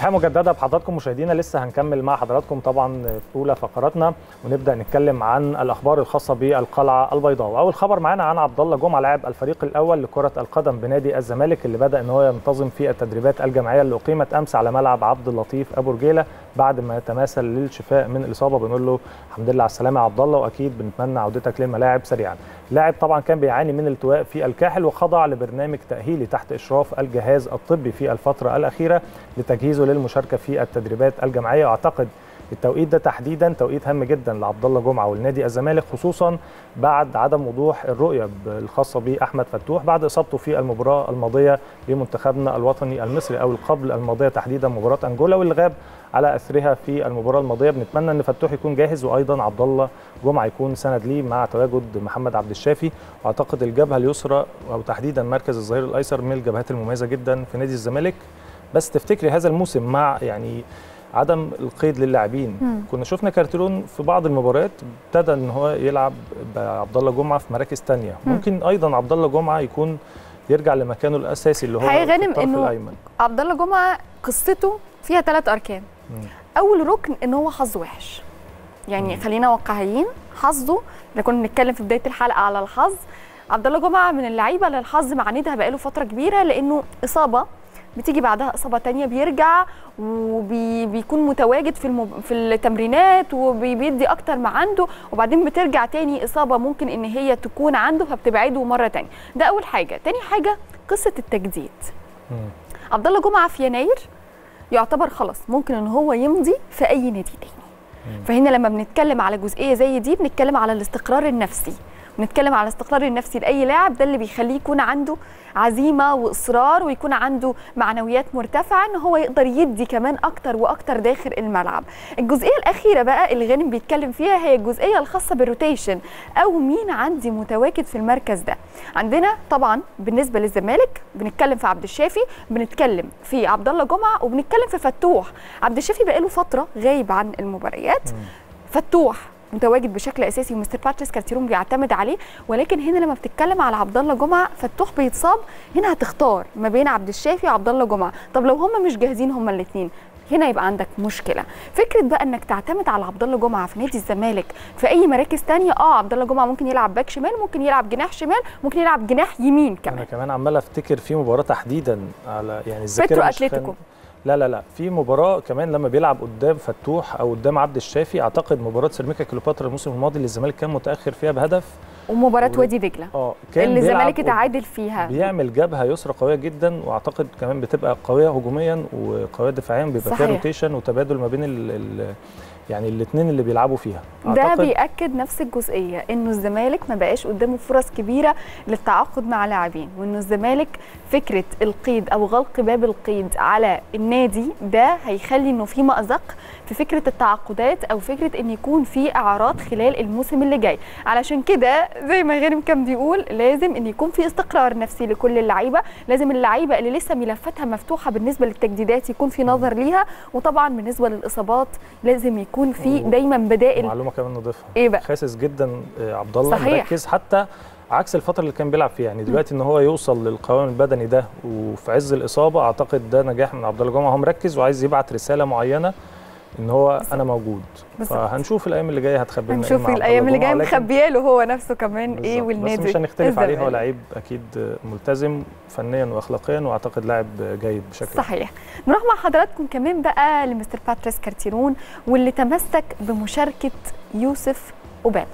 تحية مجددة بحضراتكم مشاهدينا لسه هنكمل مع حضراتكم طبعا في أولى فقراتنا ونبدأ نتكلم عن الأخبار الخاصة بالقلعة البيضاء وأول خبر معانا عن عبد الله جمعة لاعب الفريق الأول لكرة القدم بنادي الزمالك اللي بدأ إن هو ينتظم في التدريبات الجماعية اللي أقيمت أمس على ملعب عبد اللطيف أبو رجيلة بعد ما تماثل للشفاء من الإصابة بنقول له الحمد لله على السلامة يا عبد الله وأكيد بنتمنى عودتك للملاعب سريعا. لاعب طبعا كان بيعاني من التواء في الكاحل وخضع لبرنامج تأهيلي تحت إشراف الجهاز الطبي في الفترة الأخيرة لتجهيزه للمشاركة في التدريبات الجماعية واعتقد التوقيت ده تحديدا توقيت هام جدا لعبد الله جمعه والنادي الزمالك خصوصا بعد عدم وضوح الرؤيه الخاصه باحمد فتوح بعد اصابته في المباراه الماضيه لمنتخبنا الوطني المصري او قبل الماضيه تحديدا مباراه انجولا واللي غاب على اثرها في المباراه الماضيه بنتمنى ان فتوح يكون جاهز وايضا عبد الله جمعه يكون سند ليه مع تواجد محمد عبد الشافي واعتقد الجبهه اليسرى او تحديدا مركز الظهير الايسر من الجبهات المميزه جدا في نادي الزمالك بس تفتكري هذا الموسم مع يعني عدم القيد للاعبين كنا شفنا كارتيرون في بعض المباريات ابتدى ان هو يلعب بعبد الله جمعه في مراكز ثانيه ممكن ايضا عبد الله جمعه يكون يرجع لمكانه الاساسي اللي هو حقيقي في غانم الطرف انه الايمن عبد الله جمعه قصته فيها ثلاث اركان مم. اول ركن ان هو حظه وحش يعني خلينا واقعيين حظه احنا كنا بنتكلم في بدايه الحلقه على الحظ عبد الله جمعه من اللعيبه اللي الحظ معاندها بقاله فتره كبيره لانه اصابه بتيجي بعدها اصابه تانية بيرجع وبيكون متواجد في المب... في التمرينات وبيدي اكتر ما عنده وبعدين بترجع تاني اصابه ممكن ان هي تكون عنده فبتبعده مره تانية ده اول حاجه تاني حاجه قصه التجديد مم. عبد الله جمعه في يناير يعتبر خلاص ممكن ان هو يمضي في اي نادي تاني فهنا لما بنتكلم على جزئيه زي دي بنتكلم على الاستقرار النفسي بنتكلم على الاستقرار النفسي لاي لاعب ده اللي بيخليه يكون عنده عزيمه واصرار ويكون عنده معنويات مرتفعه ان هو يقدر يدي كمان اكتر واكتر داخل الملعب الجزئيه الاخيره بقى اللي غانم بيتكلم فيها هي الجزئيه الخاصه بالروتيشن او مين عندي متواجد في المركز ده عندنا طبعا بالنسبه للزمالك بنتكلم في عبد الشافي بنتكلم في عبد الله جمعه وبنتكلم في فتوح عبد الشافي بقاله فتره غايب عن المباريات فتوح متواجد بشكل اساسي ومستر باتريس كارتيرون بيعتمد عليه ولكن هنا لما بتتكلم على عبد الله جمعه فتوح بيتصاب هنا هتختار ما بين عبد الشافي وعبد الله جمعه طب لو هم مش جاهزين هم الاثنين هنا يبقى عندك مشكله فكره بقى انك تعتمد على عبد الله جمعه في نادي الزمالك في اي مراكز تانية اه عبد الله جمعه ممكن يلعب باك شمال ممكن يلعب جناح شمال ممكن يلعب جناح يمين انا كمان كمان عمال افتكر في مباراه تحديدا على يعني الذاكره بيترو مش خان- اتلتيكو لا لا لا في مباراه كمان لما بيلعب قدام فتوح او قدام عبد الشافي اعتقد مباراه سيراميكا كليوباترا الموسم الماضي اللي الزمالك كان متاخر فيها بهدف ومباراه و- وادي دجله اه كان اللي بيلعب الزمالك قد- اتعادل فيها بيعمل جبهه يسرى قويه جدا واعتقد كمان بتبقى قويه هجوميا وقويه دفاعيا بيبقى فيها صحيح. روتيشن وتبادل ما بين ال ال يعني الاثنين اللي بيلعبوا فيها ده بيأكد نفس الجزئية انه الزمالك ما بقاش قدامه فرص كبيرة للتعاقد مع لاعبين وانه الزمالك فكرة القيد او غلق باب القيد على النادي ده هيخلي انه في مأزق في فكرة التعاقدات او فكرة ان يكون في اعراض خلال الموسم اللي جاي علشان كده زي ما غانم كان بيقول لازم ان يكون في استقرار نفسي لكل اللعيبة لازم اللعيبة اللي لسه ملفاتها مفتوحة بالنسبة للتجديدات يكون في نظر ليها وطبعا بالنسبة للإصابات لازم يكون في و- دايما بدائل معلومه كمان نضيفها ايه بقى خاسس جدا آه، عبد الله صحيح. مركز حتى عكس الفتره اللي كان بيلعب فيها يعني دلوقتي ان هو يوصل للقوام البدني ده وفي عز الاصابه اعتقد ده نجاح من عبد الله جمعه هو مركز وعايز يبعت رساله معينه ان هو انا موجود بالظبط. فهنشوف الايام اللي جايه هتخبي لنا إيه هنشوف مع عبد الايام الله اللي جايه جمعة، لكن مخبيه له هو نفسه كمان ايه بالظبط. والنادي بس مش هنختلف عليه هو الزمالك. لعيب اكيد ملتزم فنيا واخلاقيا واعتقد لاعب جيد بشكل عام. صحيح نروح مع حضراتكم كمان بقى لمستر باتريس كارتيرون واللي تمسك بمشاركه يوسف اوباما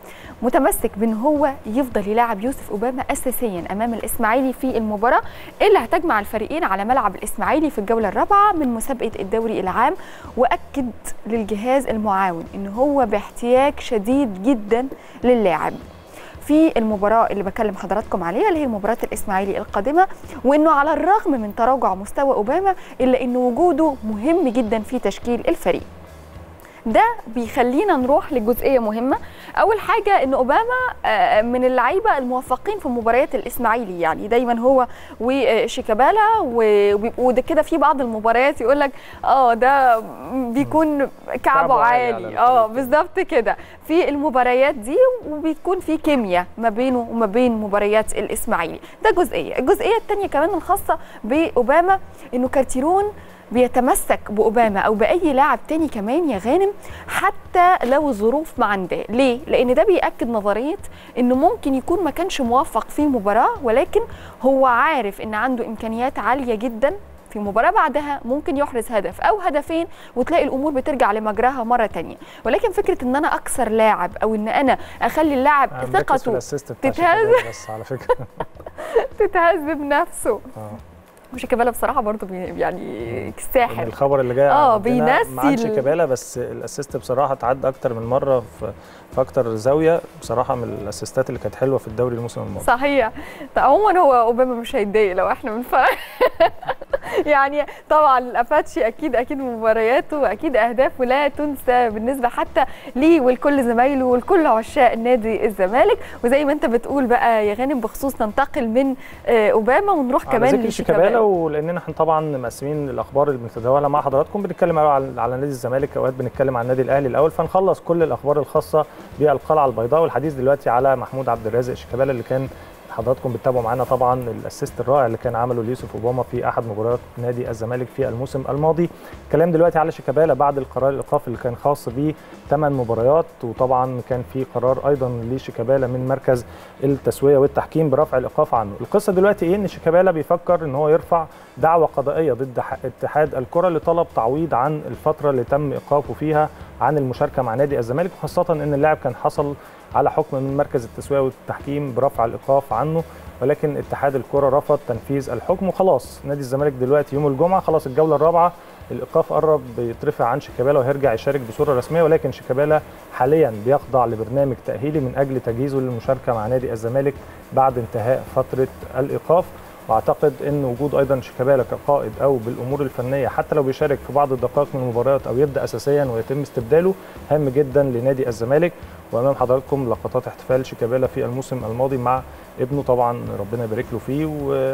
متمسك بان هو يفضل يلاعب يوسف اوباما اساسيا امام الاسماعيلي في المباراه اللي هتجمع الفريقين على ملعب الاسماعيلي في الجوله الرابعه من مسابقه الدوري العام واكد للجهاز المعاون ان هو باحتياج شديد جدا للاعب في المباراه اللي بكلم حضراتكم عليها اللي هي مباراه الاسماعيلي القادمه وانه على الرغم من تراجع مستوى اوباما الا ان وجوده مهم جدا في تشكيل الفريق ده بيخلينا نروح لجزئيه مهمه اول حاجه ان اوباما آه، من اللعيبه الموفقين في مباريات الاسماعيلي يعني دايما هو وشيكابالا وبيبقوا ده كده في بعض المباريات يقول لك اه ده بيكون كعبه كعبه عالي عالي على اه الفريق. بالظبط كده في المباريات دي وبيكون في كيمياء ما بينه وما بين مباريات الاسماعيلي ده جزئيه الجزئيه الثانيه كمان الخاصه باوباما انه كارتيرون بيتمسك باوباما او باي لاعب تاني كمان يا غانم حتى لو الظروف ما عنده ليه لان ده بياكد نظريه انه ممكن يكون ما كانش موفق في مباراه ولكن هو عارف ان عنده امكانيات عاليه جدا في مباراة بعدها ممكن يحرز هدف أو هدفين وتلاقي الأمور بترجع لمجراها مرة تانية ولكن فكرة إن أنا أكسر لاعب أو إن أنا أخلي اللاعب ثقته تتهز بس على فكرة تتهز بنفسه آه. شيكابالا بصراحه برضه بي يعني ساحر الخبر اللي جاي اه بينسي ما عادش شيكابالا بس الاسيست بصراحه اتعدى اكتر من مره في في اكتر زاويه بصراحه من الاسيستات اللي كانت حلوه في الدوري الموسم الماضي صحيح عموما هو اوباما مش هيتضايق لو احنا بنفرق يعني طبعا الاباتشي اكيد اكيد مبارياته واكيد اهدافه لا تنسى بالنسبه حتى ليه ولكل زمايله ولكل عشاق نادي الزمالك وزي ما انت بتقول بقى يا غانم بخصوص ننتقل من اوباما ونروح كمان لشيكابالا ولاننا احنا طبعا مقسمين الاخبار اللي بنتداولها مع حضراتكم بنتكلم على على نادي الزمالك اوقات بنتكلم عن النادي الاهلي الاول فنخلص كل الاخبار الخاصه بالقلعه البيضاء والحديث دلوقتي على محمود عبد الرازق شيكابالا اللي كان حضراتكم بتتابعوا معانا طبعا الاسيست الرائع اللي كان عمله ليوسف اوباما في احد مباريات نادي الزمالك في الموسم الماضي الكلام دلوقتي على شيكابالا بعد القرار الايقافي اللي كان خاص بيه ثمان مباريات وطبعا كان في قرار ايضا لشيكابالا من مركز التسويه والتحكيم برفع الايقاف عنه القصه دلوقتي ايه ان شيكابالا بيفكر ان هو يرفع دعوه قضائيه ضد اتحاد الكره لطلب تعويض عن الفتره اللي تم ايقافه فيها عن المشاركه مع نادي الزمالك خاصه ان اللاعب كان حصل على حكم من مركز التسويه والتحكيم برفع الايقاف عنه ولكن اتحاد الكره رفض تنفيذ الحكم وخلاص نادي الزمالك دلوقتي يوم الجمعه خلاص الجوله الرابعه الايقاف قرب بيترفع عن شيكابالا وهيرجع يشارك بصوره رسميه ولكن شيكابالا حاليا بيخضع لبرنامج تاهيلي من اجل تجهيزه للمشاركه مع نادي الزمالك بعد انتهاء فتره الايقاف واعتقد ان وجود ايضا شيكابالا كقائد او بالامور الفنيه حتى لو بيشارك في بعض الدقائق من المباريات او يبدا اساسيا ويتم استبداله هام جدا لنادي الزمالك وامام حضراتكم لقطات احتفال شيكابالا في الموسم الماضي مع ابنه طبعا ربنا يبارك له فيه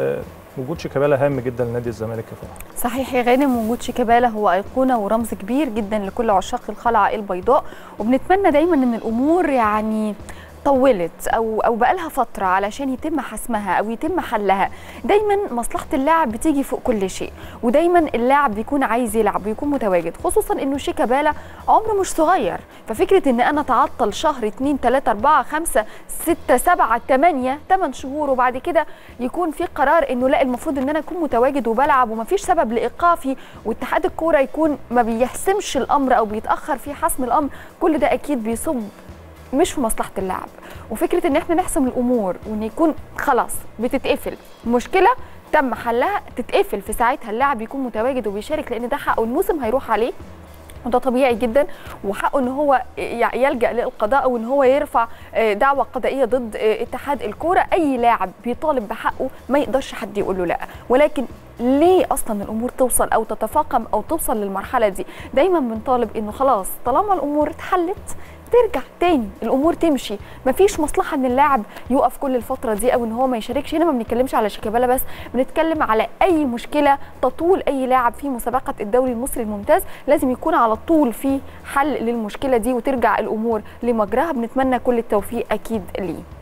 ووجود شيكابالا هام جدا لنادي الزمالك يا فندم صحيح يا غانم وجود شيكابالا هو ايقونه ورمز كبير جدا لكل عشاق القلعه البيضاء وبنتمنى دايما ان الامور يعني طولت او او بقالها فتره علشان يتم حسمها او يتم حلها دايما مصلحه اللاعب بتيجي فوق كل شيء ودايما اللاعب بيكون عايز يلعب ويكون متواجد خصوصا انه شيكابالا عمره مش صغير ففكره ان انا اتعطل شهر 2 3 4 5 6 7 8 8 شهور وبعد كده يكون في قرار انه لا المفروض ان انا اكون متواجد وبلعب ومفيش سبب لايقافي واتحاد الكوره يكون ما بيحسمش الامر او بيتاخر في حسم الامر كل ده اكيد بيصب مش في مصلحه اللاعب وفكره ان احنا نحسم الامور وان يكون خلاص بتتقفل مشكله تم حلها تتقفل في ساعتها اللاعب يكون متواجد وبيشارك لان ده حقه الموسم هيروح عليه وده طبيعي جدا وحقه ان هو يلجا للقضاء او ان هو يرفع دعوه قضائيه ضد اتحاد الكوره اي لاعب بيطالب بحقه ما يقدرش حد يقول له لا ولكن ليه اصلا الامور توصل او تتفاقم او توصل للمرحله دي دايما بنطالب انه خلاص طالما الامور اتحلت ترجع تاني الامور تمشي مفيش مصلحه ان اللاعب يقف كل الفتره دي او ان هو ما يشاركش هنا ما بنتكلمش على شيكابالا بس بنتكلم على اي مشكله تطول اي لاعب في مسابقه الدوري المصري الممتاز لازم يكون على طول في حل للمشكله دي وترجع الامور لمجراها بنتمنى كل التوفيق اكيد ليه